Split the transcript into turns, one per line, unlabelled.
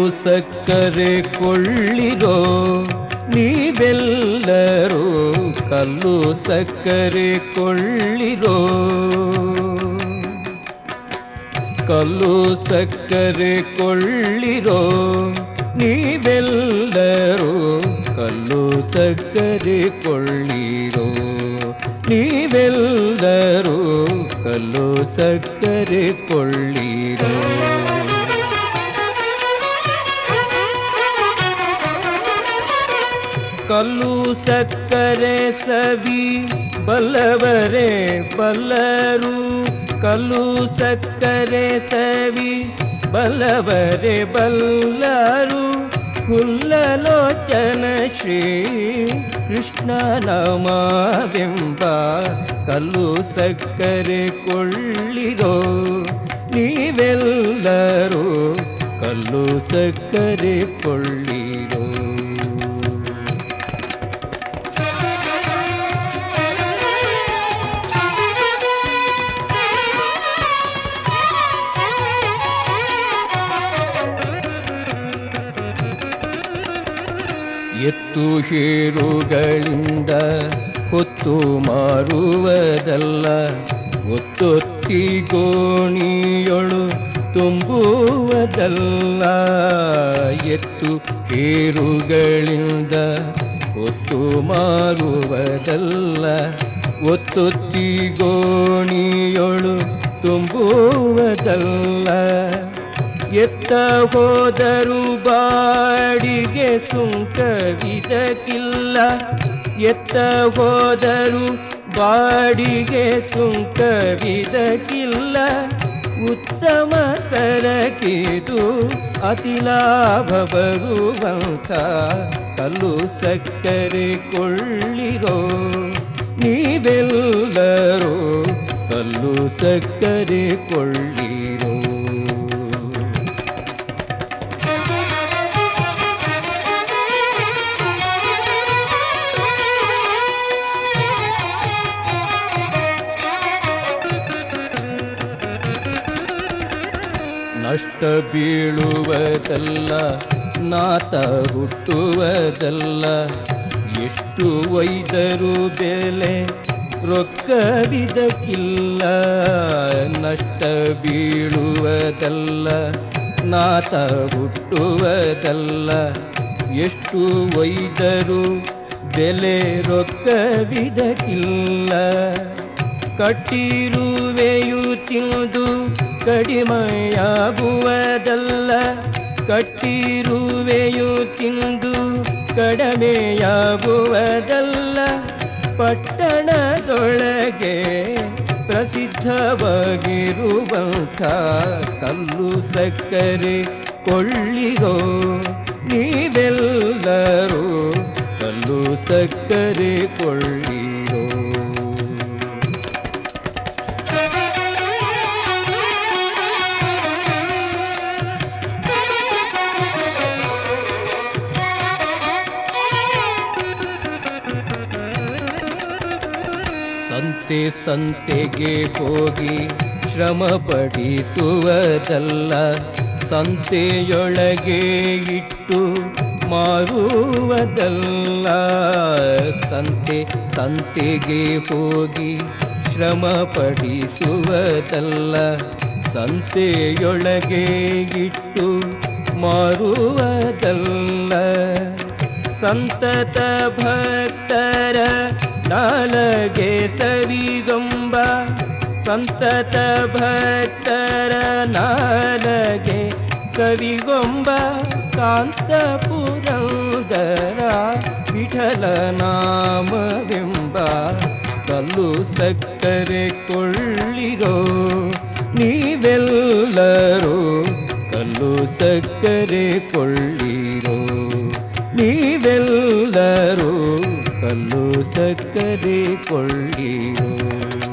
ಸಕ್ಕರೆ ಕೊಳ್ಳಿರೋ ನೀವೆಲ್ಲರೂ ಕಲ್ಲು ಸಕ್ಕರೆ ಕೊಳ್ಳಿರೋ ಕಲ್ಲು ಸಕ್ಕರೆ ಕೊಳ್ಳಿರೋ ನೀವೆಲ್ಲರೂ ಕಲ್ಲು ಸಕ್ಕರೆ ಕೊಳ್ಳಿರೋ ನೀವೆಲ್ಲರೂ ಕಲ್ಲು ಸಕ್ಕರೆ ಕೊಳ್ಳಿರೋ ಕಲ್ಲು ಸಕ್ಕರೆ ಸವಿ ಬಲ್ಲವರೇ ಬಲ್ಲರು ಕಲ್ಲು ಸಕ್ಕರೆ ಸವಿ ಬಲ್ಲವರೇ ಬಲ್ಲರು ಹುಲ್ಲಲೋಚನ ಶ್ರೀ ಕೃಷ್ಣ ನಮವೆಂಬ ಕಲ್ಲು ಸಕ್ಕರೆ ಕೊಳ್ಳಿರೋ ನೀವೆಲ್ಲರೂ ಕಲ್ಲು ಸಕ್ಕರೆ ಕೊಳ್ಳಿರೋ ಎತ್ತು ಶೇರುಗಳಿಂದ ಹೊತ್ತು ಮಾರುವುದಲ್ಲ ಒತ್ತೊತ್ತಿ ಗೋಣಿಯೊಳು ತುಂಬುವುದಲ್ಲ ಎತ್ತು ಶೇರುಗಳಿಂದ ಹೊತ್ತು ಮಾರುವುದಲ್ಲ ಒತ್ತೊತ್ತಿ ಗೋಣಿಯೊಳು ತುಂಬುವುದಲ್ಲ ಎತ್ತ ಹೋದರು ಬಾಡಿಗೆ ಸುಂಕವಿದಕ್ಕಿಲ್ಲ ಎತ್ತ ಹೋದರು ಬಾಡಿಗೆ ಸುಂಕವಿದಕ್ಕಿಲ್ಲ ಉತ್ತಮ ಸರಕಿದು ಅತಿ ಲಾಭ ಬರುವಂಥ ಕಲ್ಲು ಸಕ್ಕರೆ ಕೊಳ್ಳಿರೋ ನೀವೆಲ್ಲರೂ ಕಲ್ಲು ಸಕ್ಕರೆ ಕೊಳ್ಳಿರೋ ನಷ್ಟ ಬೀಳುವುದಲ್ಲ ನಾತ ಹುಟ್ಟುವುದಲ್ಲ ಎಷ್ಟು ಒಯ್ದರೂ ಬೆಲೆ ರೊಕ್ಕವಿದಕ್ಕಿಲ್ಲ ನಷ್ಟ ಬೀಳುವುದಲ್ಲ ನಾತ ಹುಟ್ಟುವುದಲ್ಲ ಎಷ್ಟು ಒಯ್ದರೂ ಬೆಲೆ ರೊಕ್ಕವಿದಕ್ಕಿಲ್ಲ ಕಟ್ಟಿರುವೆಯು ತಿಂದು ಕಡಿಮೆಯಾಗುವುದಲ್ಲ ಕಟ್ಟಿರುವೆಯು ತಿಂದು ಕಡಿಮೆಯಾಗುವುದಲ್ಲ ಪಟ್ಟಣದೊಳಗೆ ಪ್ರಸಿದ್ಧವಾಗಿರುವಂಥ ಕಲ್ಲು ಸಕ್ಕರೆ ಕೊಳ್ಳಿರೋ ನೀವೆಲ್ಲರೂ ಕಲ್ಲು ಸಕ್ಕರೆ ಕೊಳ್ಳಿರೋ ಸಂತೆ ಸಂತೆಗೆ ಹೋಗಿ ಶ್ರಮ ಪಡಿಸುವುದಲ್ಲ ಸಂತೆಯೊಳಗೆ ಇಟ್ಟು ಮಾರುವುದಲ್ಲ ಸಂತೆ ಸಂತೆಗೆ ಹೋಗಿ ಶ್ರಮ ಪಡಿಸುವುದಲ್ಲ ಸಂತೆಯೊಳಗೆ ಇಟ್ಟು ಮಾರುವುದಲ್ಲ ಸಂತತ ಭಕ್ತರ ನಾಲಗೆ ಸವಿಗೊಂಬ ಸಂತತ ಭಕ್ತರ ನಾಲಗೆ ಸವಿಗೊಂಬ ಕಾಂತ ಪುರಂದರ ವಿಠಲ ನಾಮವೆಂಬ ಕಲ್ಲು ಸಕ್ಕರೆ ಕೊಳ್ಳಿರೋ ನೀವೆಲ್ಲರೂ ಕಲ್ಲು ಸಕ್ಕರೆ ಕೊಳ್ಳಿರೋ ನೀವೆಲ್ಲರೂ ಕಲ್ಲು ಸಕ್ಕರೆ ಕೊಳ್ಳಿರೋ